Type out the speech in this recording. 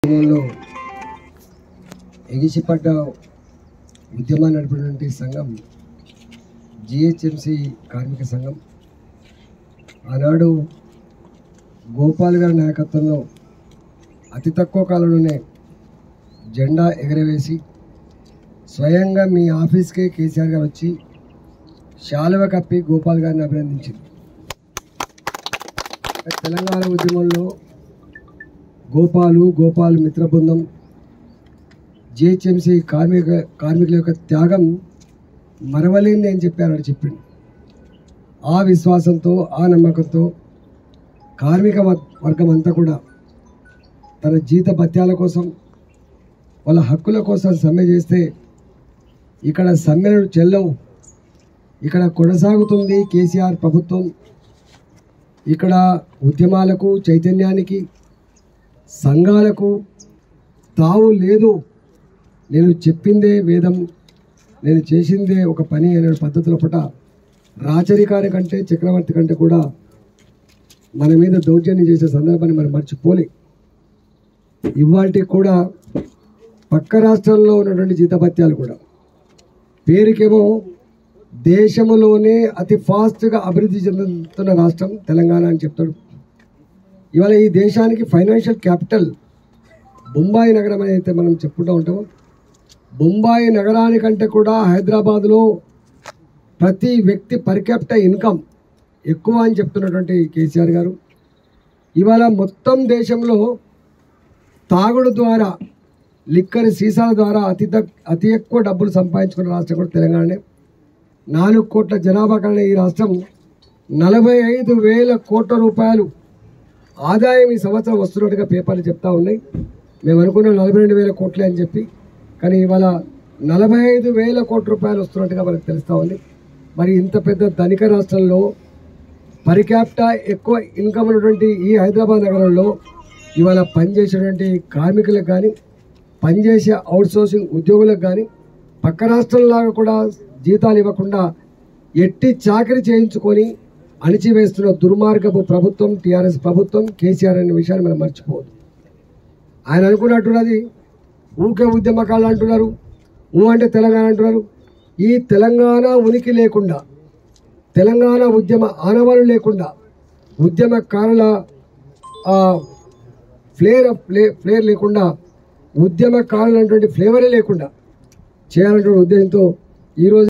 ఉద్యమంలో ఎగిసిపడ్డ ఉద్యమాన్ని నడిపినటువంటి సంఘం జిహెచ్ఎంసి కార్మిక సంఘం ఆనాడు గోపాల్ గారి నాయకత్వంలో అతి తక్కువ కాలంలోనే జెండా ఎగరవేసి స్వయంగా మీ ఆఫీస్కే కేసీఆర్ గారు వచ్చి శాలువ కప్పి గోపాల్ గారిని అభినందించింది తెలంగాణ ఉద్యమంలో గోపాలు గోపాల్ మిత్ర బృందం జిహెచ్ఎంసీ కార్మిక కార్మికుల యొక్క త్యాగం మరవలేంది అని చెప్పారు చెప్పిండు ఆ విశ్వాసంతో ఆ నమ్మకంతో కార్మిక వ- వర్గం అంతా కూడా తన జీత భత్యాల కోసం వాళ్ళ హక్కుల కోసం సమ్మె చేస్తే ఇక్కడ సమ్మెలు చెల్లవు ఇక్కడ కొనసాగుతుంది కేసీఆర్ ప్రభుత్వం ఇక్కడ ఉద్యమాలకు చైతన్యానికి సంఘాలకు తావు లేదు నేను చెప్పిందే వేదం నేను చేసిందే ఒక పని అనే పద్ధతుల పట రాచరికాని కంటే చక్రవర్తి కంటే కూడా మన మీద దౌర్జన్యం చేసే సందర్భాన్ని మనం మర్చిపోలే ఇవాళకి కూడా పక్క రాష్ట్రంలో ఉన్నటువంటి జీతభత్యాలు కూడా పేరుకేమో దేశంలోనే అతి ఫాస్ట్గా అభివృద్ధి చెందుతున్న రాష్ట్రం తెలంగాణ అని చెప్తాడు ఇవాళ ఈ దేశానికి ఫైనాన్షియల్ క్యాపిటల్ బొంబాయి నగరం అని అయితే మనం చెప్పుకుంటూ ఉంటామో బొంబాయి నగరానికంటే కూడా హైదరాబాద్లో ప్రతి వ్యక్తి పర్ క్యాపిటల్ ఇన్కమ్ ఎక్కువ అని చెప్తున్నటువంటి కేసీఆర్ గారు ఇవాళ మొత్తం దేశంలో తాగుడు ద్వారా లిక్కర్ సీసాల ద్వారా అతి తక్- అతి ఎక్కువ డబ్బులు సంపాదించుకున్న రాష్ట్రం కూడా తెలంగాణనే నాలుగు కోట్ల జనాభా కలిగిన ఈ రాష్ట్రం నలభై ఐదు వేల కోట్ల రూపాయలు ఆదాయం ఈ సంవత్సరం వస్తున్నట్టుగా పేపర్లు చెప్తా ఉన్నాయి మేము అనుకున్న నలభై రెండు వేల కోట్లే అని చెప్పి కానీ ఇవాళ నలభై ఐదు వేల కోట్ల రూపాయలు వస్తున్నట్టుగా మనకు తెలుస్తూ ఉంది మరి ఇంత పెద్ద ధనిక రాష్ట్రంలో పర్ క్యాపిటా ఎక్కువ ఇన్కమ్ ఉన్నటువంటి ఈ హైదరాబాద్ నగరంలో ఇవాళ పనిచేసేటువంటి కార్మికులకు కానీ పనిచేసే అవుట్ సోర్సింగ్ ఉద్యోగులకు కానీ పక్క రాష్ట్రంలాగా కూడా జీతాలు ఇవ్వకుండా ఎట్టి చాకరీ చేయించుకొని అణిచివేస్తున్న దుర్మార్గపు ప్రభుత్వం టీఆర్ఎస్ ప్రభుత్వం కేసీఆర్ అనే విషయాన్ని మనం మర్చిపోవద్దు ఆయన అనుకున్నట్టున్నది ఊకే ఉద్యమకాలు అంటున్నారు ఊ అంటే తెలంగాణ అంటున్నారు ఈ తెలంగాణ ఉనికి లేకుండా తెలంగాణ ఉద్యమ ఆనవాలు లేకుండా ఉద్యమకారుల ఆ, ఫ్లేర్ ఫ్లే ఫ్లేర్ లేకుండా ఉద్యమకారులు అనేటువంటి ఫ్లేవరే లేకుండా చేయాలనేటువంటి ఉద్దేశంతో ఈరోజు